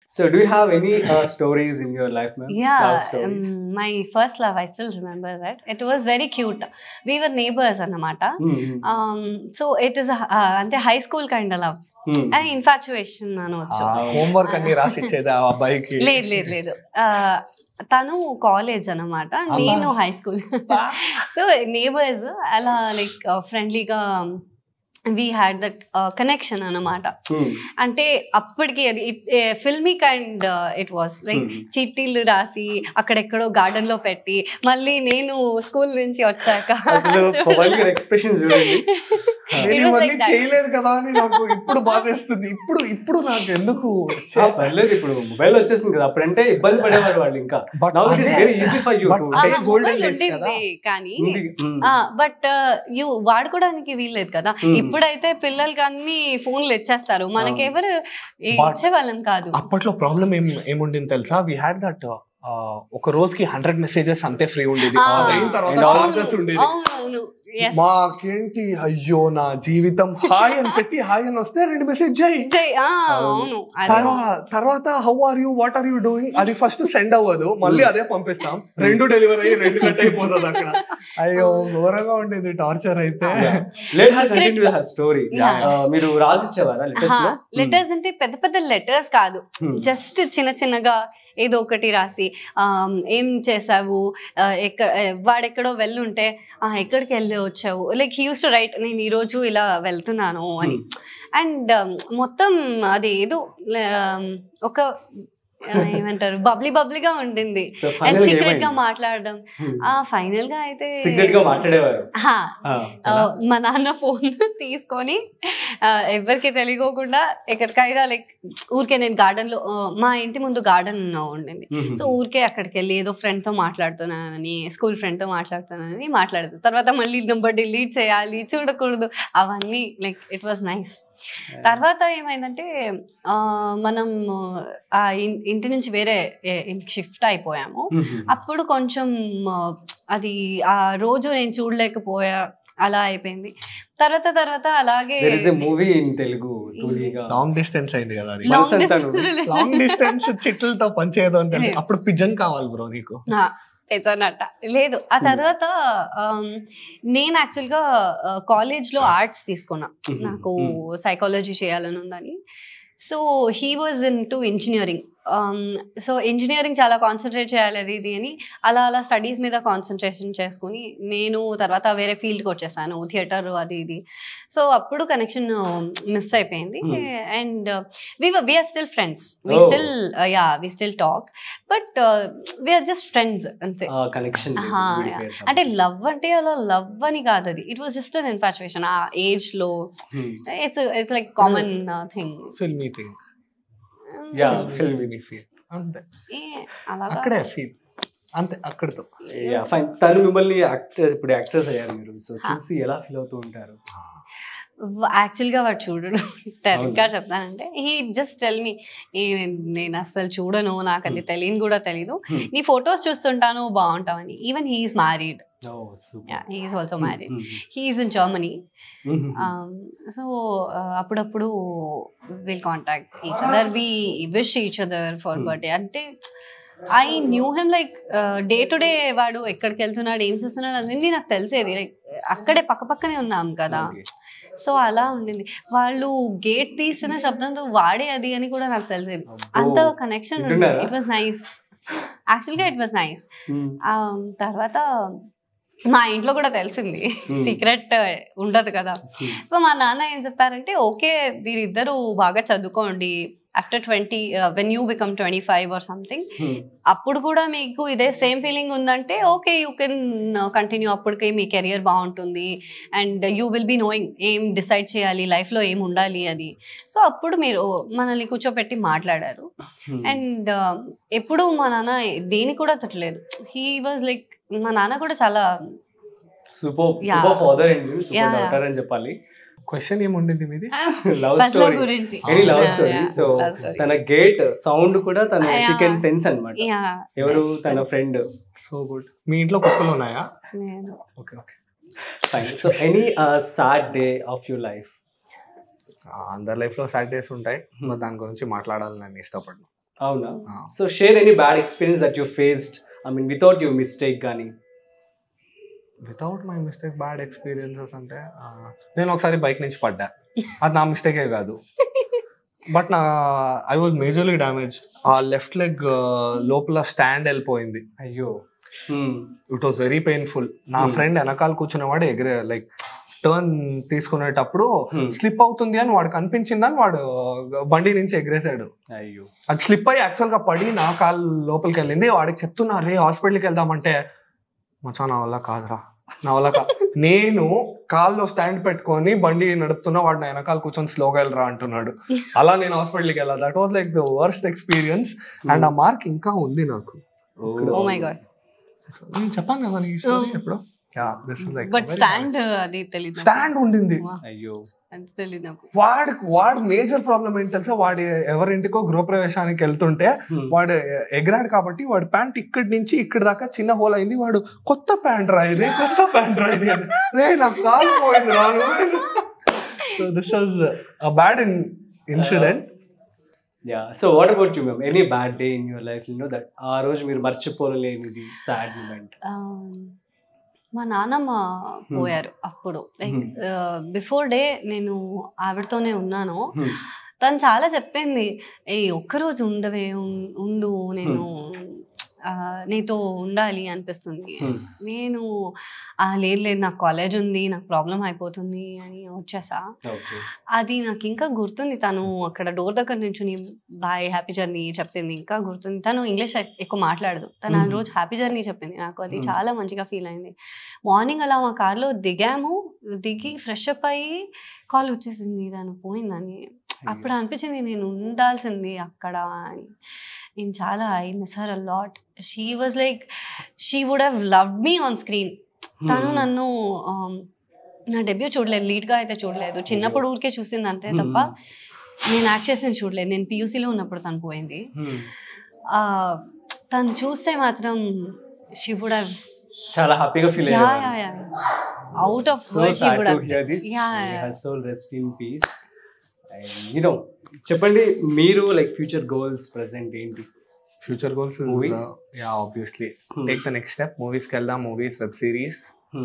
So do you have any stories in your life ma'am Yeah, Love um, stories. my first love, I still remember that. It was very cute. We were neighbors అన్నమాట um, so it is a, uh, అంటే high school kind love and infatuation అనవచ్చు homework అన్ని రాసి ఇచ్చేది ఆ అబ్బాయికి లేదు లేదు లేదు Uh, తను కాలేజ్ అన్నమాట అమ్మా. నేను హై స్కూల్ సో నేబర్స్ అలా లైక్ ఫ్రెండ్లీగా వీ హ్యాడ్ దట్ కనెక్షన్ అన్నమాట అంటే అప్పటికి అది filmy kind it was like చిట్టీలు రాసి అక్కడెక్కడో గార్డెన్ లో పెట్టి మళ్ళీ నేను స్కూల్ నుంచి వచ్చాక అసలు పవన్ గారి ఎక్స్ప్రెషన్ చూడండి నేను It was ఇవన్నీ like that. చేయలేదు కదా అని నాకు ఇప్పుడు బాధేస్తుంది ఇప్పుడు ఇప్పుడు నాకు ఎందుకు ఆ, పర్లేదు ఇప్పుడు మొబైల్ వచ్చేసింది కదా అప్పుడంటే ఇబ్బంది పడేవారు వాళ్ళు ఇంకా But నౌ ఇట్ ఇస్ అదే- very easy for you But to అదే golden మొబైల్ days కదా. ఉండింది కానీ ఉంది Mm. బట్ యూ వాడుకోవడానికి వీల్లేదు కదా Hmm. ఇప్పుడైతే పిల్లలకి అన్ని ఫోన్లు ఇచ్చేస్తారు మనకెవరు But- ఇచ్చేవాళ్ళం కాదు అప్పట్లో ప్రాబ్లం ఏం ఏముండింది తెలుసా వి హ్యాడ్ దట్ ఒక రోజుకి హండ్రెడ్ మెసేజెస్ అంతే ఫ్రీ ఉండేది Ah. అయిన తర్వాత And also- చార్జెస్ ఉండేది అవునవును yes. మాకేంటి అయ్యో నా జీవితం హాయ్ అని పెట్టి హాయ్ అని వస్తే రెండు మెసేజ్ చేయి జై- ఆ, అవును. అవును అదే. తర్వాత తర్వాత how are you what are you doing అది ఫస్ట్ సెండ్ అవ్వదు మళ్ళీ అదే పంపిస్తాం రెండు డెలివరీ అయ్యి రెండు కట్ అయిపోతుంది అక్కడ అయ్యో ఘోరంగా ఉండేది టార్చర్ అయితే let's continue her story Yeah. మీరు రాసిచ్చేవారా లెటర్స్ లో లెటర్స్ అంటే పెద్ద పెద్ద లెటర్స్ కాదు Hmm. జస్ట్ చిన్న చిన్నగా ఏదో ఒకటి రాసి ఆమ్, ఏం చేసావు ఆ, ఎక్క ఆ, వాడెక్కడో వెళ్ళుంటే "ఆ, ఎక్కడికి వెళ్ళి వచ్చావు లైక్ యూస్ టు రైట్ నేను ఈరోజు ఇలా వెళ్తున్నాను అని అండ్ మొత్తం అది ఏదో ఆమ్, ఒక ఆ, ఏమంటారు బబ్లీ బబ్లీగా ఉండింది సో అండ్ ఫైనల్ సీక్రెట్ గా మాట్లాడడం ఆ ఫైనల్ గా అయితే సీక్రెట్ గా మాట్లాడేవారు హా, ఆ, ఆ, మా నాన్న ఫోన్ తీసుకొని ఆ, ఎవరికి తెలియకోకుండా ఎక్కడికైనా లైక్ ఊరికే నేను గార్డెన్ లో ఆ, మా ఇంటి ముందు గార్డెన్ ఉండింది Mhm. సో ఊరికే అక్కడికి వెళ్ళి ఏదో ఫ్రెండ్ తో మాట్లాడుతున్నానని స్కూల్ ఫ్రెండ్ తో మాట్లాడుతున్నానని మాట్లాడదు తర్వాత మళ్ళీ నెంబర్ డిలీట్ చేయాలి చూడకూడదు అవన్నీ లైక్ ఇట్ వాజ్ నైస్ తర్వాత ఏమైందంటే ఆ, మనం ఆ ఇన్- ఇంటి నుంచి వేరే ఏ- ఇంటికి షిఫ్ట్ అయిపోయాము Mhm. అప్పుడు కొంచెం ఆ, అది ఆ రోజు నేను చూడలేకపోయా అలా అయిపోయింది తర్వాత తర్వాత అలాగే There is a movie in Telugu, టూడీగా. లాంగ్ డిస్టెన్స్ అయింది కదా అది లాంగ్ మనసంతాను. డిస్టెన్స్ లాంగ్ డిస్టెన్స్ చిట్లతో పనిచేయదు అంటే అప్పుడు పిజన్ కావాలి బ్రో నీకు ఎతనట్ట లేదు ఆ తర్వాత ఆమ్, నేను యాక్చువల్గా కాలేజ్లో ఆర్ట్స్ తీసుకున్నా Mhm. నాకు Mhm. సైకాలజీ చేయాలని ఉందని so he was in to engineering so engineering చాలా కాన్సన్ట్రేట్ చేయాలి అది ఇది అని అలా అలా స్టడీస్ మీద కాన్సన్ట్రేషన్ చేసుకుని నేను తర్వాత వేరే ఫీల్డ్కి వచ్చేసాను థియేటర్ అది ఇది సో అప్పుడు కనెక్షన్ మిస్ అయిపోయింది Hmm. And we we're still friends we Oh. Still yeah we still talk but we're just friends అంతే ఆ కనెక్షన్ ఆహా, అంటే లవ్ అంటే అలా లవ్ అని కాదు అది it was just an infatuation ఆ ఏజ్ లో it's it's like common thing filmy thing yeah film అంతే అలాగా అక్కడే ఫీల్ అంతే అక్కడితో యా ఫైన్ తను మిమ్మల్ని యాక్టర్ ఇప్పుడు యాక్టర్స్ అయ్యారు మీరు సో హా. చూసి ఎలా ఫీల్ అవుతూ ఉంటారు యాక్చువల్ గా వాడు చూడడు డైరెక్ట్ గా చెప్తానంటే హీ జస్ట్ టెల్ మీ నేను అసలు చూడను నాకు అది తెలియని కూడా తెలీదు Hmm. నీ ఫొటోస్ చూస్తుంటాను బాగుంటావని even he is married oh super he is also married he is in Germany so అప్పుడప్పుడు will contact each other we wish each other for Hmm. Birthday అంటే I knew him like day to day వాడు ఎక్కడికి వెళ్తున్నాడు ఏం చేస్తున్నాడు అనేది నాకు తెలిసేది లైక్ అక్కడే పక్క పక్కనే ఉన్నాం కదా సో అలా ఉండింది వాళ్ళు గేట్ తీసిన శబ్దంతో వాడే అది అని కూడా నాకు తెలిసేది అంత కనెక్షన్ వింటున్నారా? It was nice actually it was nice తర్వాత మా ఇంట్లో కూడా తెలిసింది Hmm. సీక్రెట్ ఉండదు కదా సో మా నాన్న ఏం చెప్పారంటే ఓకే వీరిద్దరూ బాగా చదువుకోండి after twenty when you become twenty five or something అప్పుడు కూడా మీకు ఇదే సేమ్ ఫీలింగ్ ఉందంటే ఓకే యూ కెన్ కంటిన్యూ అప్పటికి మీ కెరియర్ బాగుంటుంది and you will be knowing ఏం డిసైడ్ చేయాలి లైఫ్లో ఏం ఉండాలి అది సో అప్పుడు మీరు మనల్ని కూర్చోపెట్టి మాట్లాడారు అండ్ ఎప్పుడు మా నాన్న దేని కూడా తట్టలేదు హీ వాజ్ లైక్ మా నాన్న కూడా చాలా super Yeah. Super father and Yeah, super yeah. Daughter అని చెప్పాలి క్వశ్చన్ ఏముండింది మీది లవ్ ఫస్ట్ లవ్ స్టోరీ గురించి any love Yeah, story yeah, so love story. తన గేట్ సౌండ్ కూడా తన Yeah. షీ కెన్ సెన్స్ అన్నమాట Yeah, ఎవరు yes, తన sense. ఫ్రెండ్ సో గుడ్ మీ ఇంట్లో కుక్కలు ఉన్నాయా నేను okay okay fine so any sad day of your life ఆ, అందరి లైఫ్ లో సాడ్ డేస్ ఉంటాయి మరి దాని గురించి మాట్లాడాలని నేను ఇష్టపడను అవునా Ah. So share any bad experience that you faced I mean without your mistake కానీ without my mistake bad experiences అంటే ఆ, నేను ఒకసారి బైక్ నుంచి పడ్డా అది నా మిస్టేకే కాదు బట్ నా ఐ వాజ్ మేజర్లీ డ్యామేజ్ ఆ లెఫ్ట్ లెగ్ లోపల స్టాండ్ వెళ్ళిపోయింది అయ్యో ఇట్ వాస్ వెరీ పెయిన్ఫుల్ నా Hmm. ఫ్రెండ్ వెనకాల కూర్చునేవాడు ఎగిరే లైక్ టర్న్ తీసుకునేటప్పుడు Hmm. స్లిప్ అవుతుంది అని వాడు కనిపించిందని వాడు బండి నుంచి ఎగిరేసాడు అయ్యో అది స్లిప్ అయ్యి యాక్చువల్ గా పడి నా కాలు లోపలికి వెళ్ళింది వాడికి చెప్తున్నా రే హాస్పిటల్కి వెళ్దామంటే మచ్చా నా వల్ల కాదురా నా వల్ల కా నేను కాల్లో స్టాండ్ పెట్టుకొని బండి నడుపుతున్నా వాడు నా వెనకాల కూర్చొని స్లోగా వెళ్ళరా అంటున్నాడు అలా నేను హాస్పిటల్కి వెళ్ళా that was like the worst experience and ఆ మార్క్ ఇంకా ఉంది నాకు ఓ మై గాడ్ నేను చెప్పాను కదా నీ స్టోరీ Oh. ఎప్పుడు this is like but stand అది తెలియదు స్టాండ్ ఉండింది అయ్యో అది తెలియదు నాకు వాడు వాడు మేజర్ ప్రాబ్లం ఏంటి తెలుసా వాడి ఎవరింటికో గృహప్రవేశానికి వెళ్తుంటే వాడు ఎగరాడు కాబట్టి వాడి ప్యాంట్ ఇక్కడి నుంచి ఇక్కడి దాకా చిన్న హోల్ అయింది వాడు కొత్త ప్యాంట్ రా ఇది కొత్త ప్యాంట్ రా ఇది అని. రే నాకు కాలు పోయింది రా so this was a bad in incident yeah so what about you ma'am any bad day in your life no that ఆ రోజు మీరు మర్చిపోలేనిది సాడ్ మూమెంట్ Um, మా నాన్నమ్మ పోయారు అప్పుడు లైక్ బిఫోర్ డే నేను ఆవిడతోనే ఉన్నాను తను చాలా చెప్పింది ఏ ఒక్కరోజు ఉండవే ఉం- ఉండు నేను ఆ, నీతో ఉండాలి అనిపిస్తుంది నేను "ఆ, లేదు లేదు నాకు కాలేజ్ ఉంది నాకు ప్రాబ్లం అయిపోతుంది అని వచ్చేసా ఓకే అది నాకు ఇంకా గుర్తుంది తను అక్కడ డోర్ దగ్గర నుంచి బాయ్ హ్యాపీ జర్నీ చెప్పింది ఇంకా గుర్తుంది తను ఇంగ్లీష్ ఎక్కువ మాట్లాడదు తను ఆ Mhm. రోజు హ్యాపీ జర్నీ చెప్పింది నాకు అది Mhm. చాలా మంచిగా ఫీల్ అయింది మార్నింగ్ అలా మా కార్లో దిగాము దిగి ఫ్రెష్ అప్ అయ్యి కాల్ వచ్చేసింది తను పోయిందని అప్పుడు అనిపించింది నేను ఉండాల్సింది అక్కడ అని నేను చాలా I miss her a lot she was like she would have love me on screen తను నన్ను um, నా డెబ్యూ చూడలేదు లీడ్గా అయితే చూడలేదు చిన్నప్పుడు ఊరికే చూసింది అంతే తప్ప నేను యాక్ట్ చేసింది చూడలేదు నేను పీయూసీలో ఉన్నప్పుడు తను పోయింది ఆ, తను చూస్తే మాత్రం షీ వుడ్ హ్యావ్ చాలా హ్యాపీగా ఫీల్ యా అయ్యారు yeah yeah out of so word she sad would to hear this yeah soul rest in peace and you know చెప్పండి మీరు లైక్ ఫ్యూచర్ గోల్స్ ప్రెసెంట్ ఏంటి future goals Movies? Yeah obviously take the next step మూవీస్కి వెళ్దాం movies web series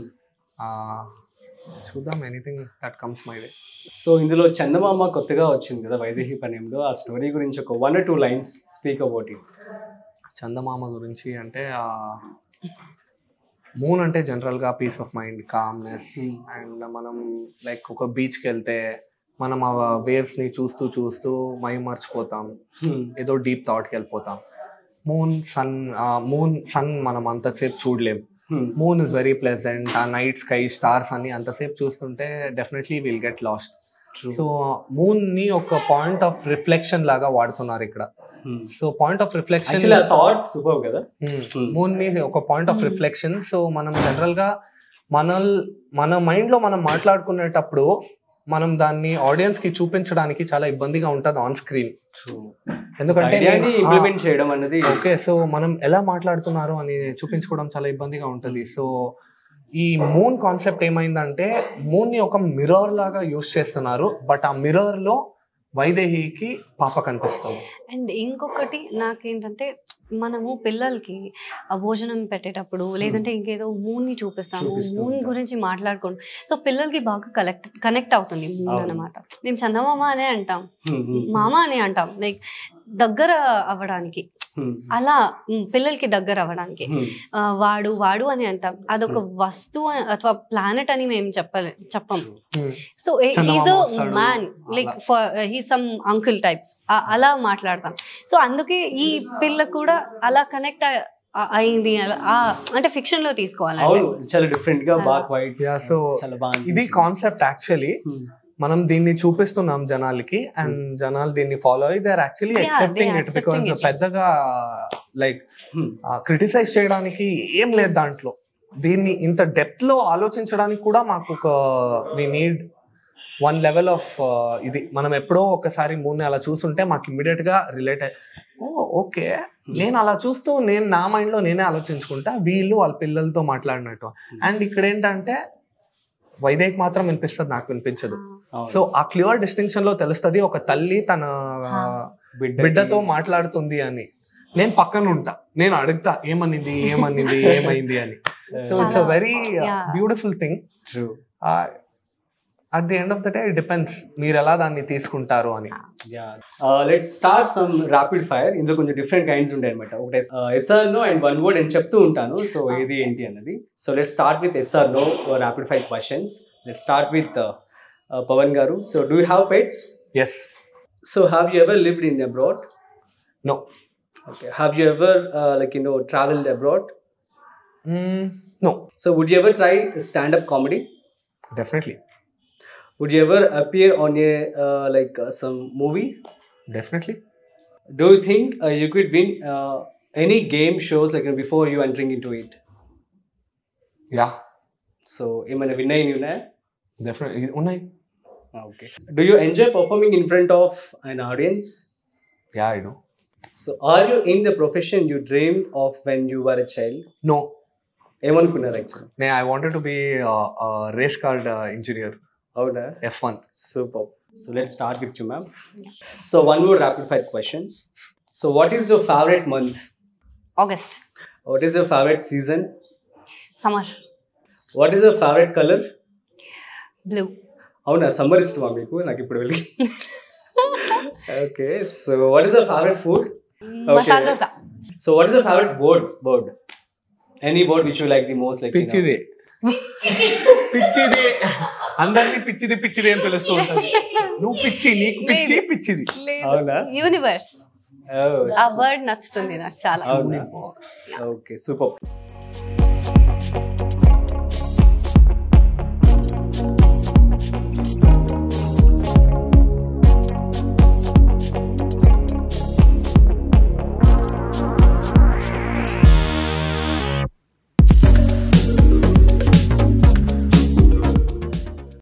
చూద్దాం anything that comes my way so ఇందులో చందమామ కొత్తగా వచ్చింది కదా వైదేహి పనేంలో ఆ స్టోరీ గురించి ఒక one two lines speak about it చందమామ గురించి అంటే మూన్ అంటే జనరల్గా peace of mind calmness Hmm. And మనం లైక్ ఒక బీచ్కి వెళ్తే మనం ఆ వేవ్స్ని చూస్తూ చూస్తూ మై మర్చిపోతాం ఏదో డీప్ థాట్కి వెళ్ళిపోతాం మూన్ సన్ మూన్ సన్ మనం అంతసేపు చూడలేం మూన్ ఇస్ వెరీ ప్లెజెంట్ ఆ నైట్ స్కై స్టార్స్ అన్ని అంతసేపు చూస్తుంటే definitely will get lost so moon ని ఒక పాయింట్ ఆఫ్ రిఫ్లెక్షన్ లాగా వాడుతున్నారు ఇక్కడ so point of reflection actually ఆ థాట్ సూపర్ కదా మూన్ ని ఒక point of Hmm. Reflection so మనం జనరల్ గా మన మన మైండ్ లో మనం మాట్లాడుకునేటప్పుడు మనం దాన్ని ఆడియన్స్ కి చూపించడానికి చాలా ఇబ్బందిగా ఉంటది ఆన్ స్క్రీన్ ఎందుకంటే ఐడియాని నేను- ఆ, ఇంప్లిమెంట్ చేయడం అనేది ఓకే సో మనం ఎలా మాట్లాడుతున్నారు అని చూపించుకోవడం చాలా ఇబ్బందిగా ఉంటుంది సో ఈ మూన్ కాన్సెప్ట్ ఏమైందంటే మూన్ ని ఒక మిర్రర్ లాగా యూస్ చేస్తున్నారు బట్ ఆ మిర్రర్ లో వైదేహికి పాప కనిపిస్తుంది అండ్ ఇంకొకటి నాకేంటంటే మనము పిల్లలకి ఆ భోజనం పెట్టేటప్పుడు లేదంటే ఇంకేదో మూన్ ని చూపిస్తాము చూపిస్తూ మూన్ ఉంటాం. గురించి మాట్లాడుకోండి సో పిల్లలకి బాగా కలెక్ట్ కనెక్ట్ అవుతుంది మూన్ అవును. అన్నమాట మేము చందమామ అనే అంటాం Hmm, hmm, మామ అని అంటాం లైక్ దగ్గర అవ్వడానికి hmm, అలా మ్, పిల్లలకి దగ్గర అవ్వడానికి hmm. ఆ, వాడు వాడు అని అంటాం అదొక వస్తువు అథవా ప్లానెట్ అని మేము చెప్పలే చెప్పం సో చందమామ ఈజ్ వస్తాడు. Man like for he some uncle types అలా మాట్లాడతాం సో అందుకే ఈ పిల్ల కూడా అలా కనెక్ట్ అయింది అలా- ఆ, అంటే ఫిక్షన్ లో తీసుకోవాలంటే అవును చాలా డిఫరెంట్ గా బాగా వైట్ Yeah, so చాలా బాగా ఇది కాన్సెప్ట్ యాక్చువల్లీ మనం దీన్ని చూపిస్తున్నాం జనాలకి అండ్ జనాలు దీన్ని ఫాలో అయ్యి they are actually Yeah, accepting they it accepting because it, yes. పెద్దగా లైక్ క్రిటిసైజ్ చేయడానికి ఏం లేదు దాంట్లో దీన్ని ఇంత డెప్త్ లో ఆలోచించడానికి కూడా మాకు ఒక we need one level of ఇది మనం ఎప్పుడో ఒకసారి మూడు అలా చూస్తుంటే మాకు ఇమ్మీడియట్ గా రిలేట్ ఓ ఓకే నేను అలా చూస్తూ నేను నా మైండ్ లో నేనే ఆలోచించుకుంటా వీళ్ళు వాళ్ళ పిల్లలతో మాట్లాడినట్టు అండ్ ఇక్కడ ఏంటంటే వైదేక్ మాత్రం వినిపిస్తుంది నాకు వినిపించదు సో ఆ క్లియర్ డిస్టింక్షన్ లో తెలుస్తుంది ఒక తల్లి తన హా. బిడ్డతో మాట్లాడుతుంది అని నేను పక్కన ఉంటా నేను అడుగుతా ఏమనింది ఏమనింది ఏమైంది అని సో ఇట్స్ అ చాలా- very yeah. Beautiful thing true at the end of the day depends మీరు ఎలా దాన్ని తీసుకుంటారు అని yeah let's start some rapid fire ఇందులో కొంచెం డిఫరెంట్ కైండ్స్ ఉంటాయి అనమాట ఒకటి yes or no and one word అని చెప్తూ ఉంటాను సో ఏది ఏంటి అన్నది so let start with yes or no rapid fire questions let start with Pavan garu so do have pets yes so have you ever lived in abroad no okay have you ever like you know travelled abroad no so would you ever try standup comedy definitely would you ever appear on a like some movie definitely Do you think uh, you could win uh, any game shows like uh, before you entering into it? Yeah So, ఏమైనా win అయిన ఉన్నాయా definitely ఉన్నాయి okay do you enjoy performing in front of an audience yeah I do so are you in the profession you dream of when you were a child no ఏమనుకున్నారు actually నే I wanted to be race card engineer అవునా F one super so let start with you ma'am so one more rapid fire questions so what is your favourite month August what is your favourite season summer what is your favourite colour blue అవునా summer ఇష్టమా మీకు నాకు ఇప్పుడు వెళ్ళి okay so what is your favourite food masala dosa so what is your favourite board bird any board which you like the most like పిచ్చిది పిచ్చిది అందరినీ పిచ్చిది పిచ్చిది అని పిలుస్తూ ఉంటుంది నువ్వు పిచ్చి నీకు పిచ్చి లేదు. పిచ్చిది అవునా యూనివర్స్ ఆ వర్డ్ నచ్చుతుంది నాకు చాలా అవునా ఓకే సూపర్